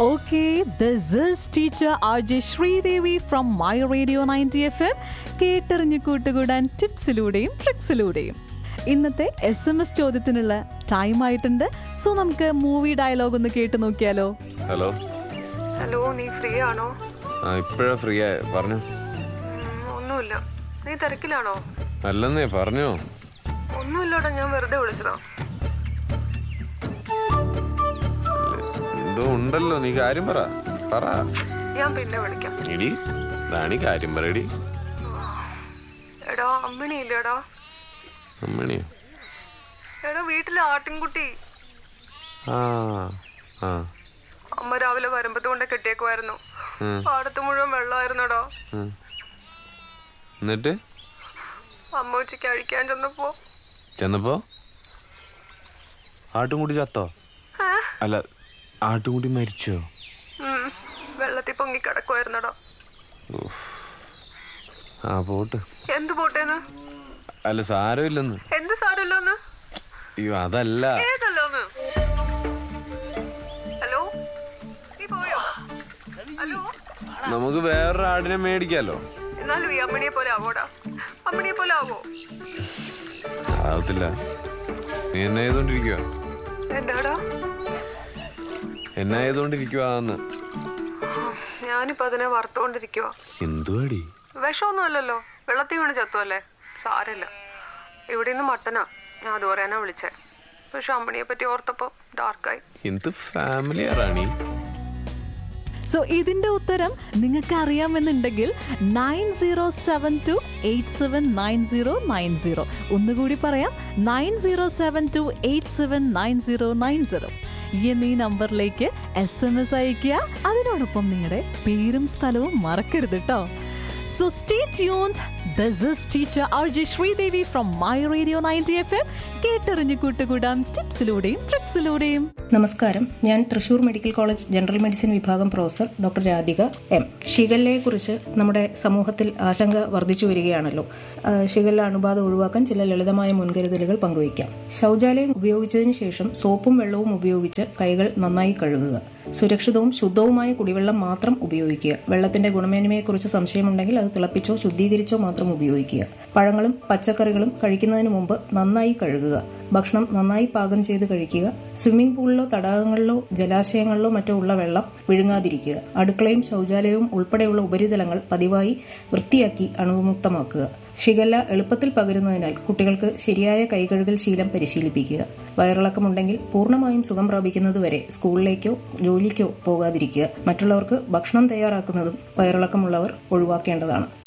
Okay, this is teacher RJ Sreedevi from my radio ninety F M കേട്ടറിഞ്ഞു കൂട്ടുകൂടാൻ ടിപ്സിലൂടെയും ട്രിക്സിലൂടെയും ഇന്നത്തെ എസ് എം എസ് ചോദ്യത്തിനുള്ള ടൈം ആയിട്ടുണ്ട് സോ നമുക്ക് മൂവി ഡയലോഗ് ഒന്ന് കേട്ട് നോക്കിയാലോ ഹലോ ഹലോ നീ ഫ്രീ ആണോ ആ ഇപ്പോഴാ ഫ്രീ ആയ പറഞ്ഞു ഉം, ഒന്നുമില്ല നീ തിരക്കിലാണോ അല്ലെന്നേ പറഞ്ഞോ ഒന്നുമില്ലടാ ഞാൻ വെറുതെ വിളിച്ചതാ എന്തോ ഉണ്ടല്ലോ നീ കാര്യം പറ പറ ഞാൻ പിന്നെ വിളിക്കാം എടി റാണി കാര്യം പറയടി എടാ അമ്മിണി ഇല്ലേടാ അമ്മണിയോ എടാ വീട്ടിലെ ആട്ടിൻകുട്ടി ആ ആ അമ്മ രാവിലെ വരുമ്പത്ത് കൊണ്ട് കെട്ടിയേക്കുമായിരുന്നു ഉം, പാടത്ത് മുഴുവൻ വെള്ളമായിരുന്നടാ ഉം. എന്നിട്ട് അമ്മ ഉച്ചയ്ക്ക് അഴിക്കാൻ ചെന്നപ്പോ ചെന്നപ്പോ ആട്ടുംകുട്ടി ചത്തോ ഏ? അല്ല ആട്ടുംകുട്ടി മരിച്ചോ ഉം, വെള്ളത്തിൽ പൊങ്ങി കിടക്കുമായിരുന്നടാ ഉഫ്. ആ പോട്ട് എന്ത് പോട്ടേന്ന് അല്ല സാരമില്ലെന്ന് എന്ത് സാരല്ലോന്ന് അയ്യോ അതല്ല ഏതല്ലോന്ന് ഹലോ നീ പോയോ ഹലോ നമുക്ക് വേറൊരു ആടിനെ മേടിക്കാലോ എന്നാലും ഈ അമ്മണിയെ പോലെ ആവോടാ അമ്മണിയെ പോലെ ആവോ ആവത്തില്ല നീ എന്നെ ചെയ്തോണ്ടിരിക്കുക എന്താടാ എന്നെ ചെയ്തോണ്ടിരിക്കുവാന്ന് ഞാനിപ്പോ അതിനെ വറുത്തോണ്ടിരിക്കുവാ എന്തുവാടി വിഷമൊന്നും അല്ലല്ലോ വെള്ളത്തിൽ വീണ് ചത്തുവല്ലേ സാരമില്ല ഇവിടെ നിന്ന് മട്ടനാ ഞാൻ അത് പറയാനാ വിളിച്ചേ പക്ഷെ അമ്മണിയെ പറ്റി ഓർത്തപ്പോ ഡാർക്കായി എന്ത് ഫാമിലിയാ റാണി സോ ഇതിന്റെ ഉത്തരം നിങ്ങൾക്ക് അറിയാമെന്നുണ്ടെങ്കിൽ nine zero seven two eight seven nine zero nine zero ഒന്നുകൂടി പറയാം nine zero seven two eight seven nine zero nine zero എന്നീ നമ്പറിലേക്ക് എസ് എം എസ് അയക്കുക അതിനോടൊപ്പം നിങ്ങളുടെ പേരും സ്ഥലവും മറക്കരുത് കേട്ടോ so stay tuned this is teacher R J Sreedevi from my radio ninety F M കേട്ടറിഞ്ഞു കൂട്ടുകൂടാം ടിപ്സിലൂടെയും ട്രിക്സിലൂടെയും നമസ്കാരം ഞാൻ Thrissur medical college general medicine വിഭാഗം പ്രൊഫസർ ഡോക്ടർ രാധിക എം ഷിഗല്ലയെക്കുറിച്ച് നമ്മുടെ സമൂഹത്തിൽ ആശങ്ക വർദ്ധിച്ചു വരികയാണല്ലോ ആ, ഷിഗല്ല അണുബാധ ഒഴിവാക്കാൻ ചില ലളിതമായ മുൻകരുതലുകൾ പങ്കുവയ്ക്കാം ശൗചാലയം ഉപയോഗിച്ചതിന് ശേഷം സോപ്പും വെള്ളവും ഉപയോഗിച്ച് കൈകൾ നന്നായി കഴുകുക സുരക്ഷിതവും ശുദ്ധവുമായ കുടിവെള്ളം മാത്രം ഉപയോഗിക്കുക വെള്ളത്തിന്റെ ഗുണമേന്മയെക്കുറിച്ച് സംശയമുണ്ടെങ്കിൽ അത് തിളപ്പിച്ചോ ശുദ്ധീകരിച്ചോ മാത്രം ഉപയോഗിക്കുക പഴങ്ങളും പച്ചക്കറികളും കഴിക്കുന്നതിന് മുമ്പ് നന്നായി കഴുകുക ഭക്ഷണം നന്നായി പാകം ചെയ്ത് കഴിക്കുക സ്വിമ്മിംഗ് പൂളിലോ തടാകങ്ങളിലോ ജലാശയങ്ങളിലോ മറ്റോ ഉള്ള വെള്ളം വിഴുങ്ങാതിരിക്കുക അടുക്കളയും ശൗചാലയവും ഉൾപ്പെടെയുള്ള ഉപരിതലങ്ങൾ പതിവായി വൃത്തിയാക്കി അണുവിമുക്തമാക്കുക ഷിഗല്ല എളുപ്പത്തിൽ പകരുന്നതിനാൽ കുട്ടികൾക്ക് ശരിയായ കൈകഴുകൽ ശീലം പരിശീലിപ്പിക്കുക വയറിളക്കമുണ്ടെങ്കിൽ പൂർണ്ണമായും സുഖം പ്രാപിക്കുന്നതുവരെ സ്കൂളിലേക്കോ ജോലിക്കോ പോകാതിരിക്കുക മറ്റുള്ളവർക്ക് ഭക്ഷണം തയ്യാറാക്കുന്നതും വയറിളക്കമുള്ളവർ ഒഴിവാക്കേണ്ടതാണ്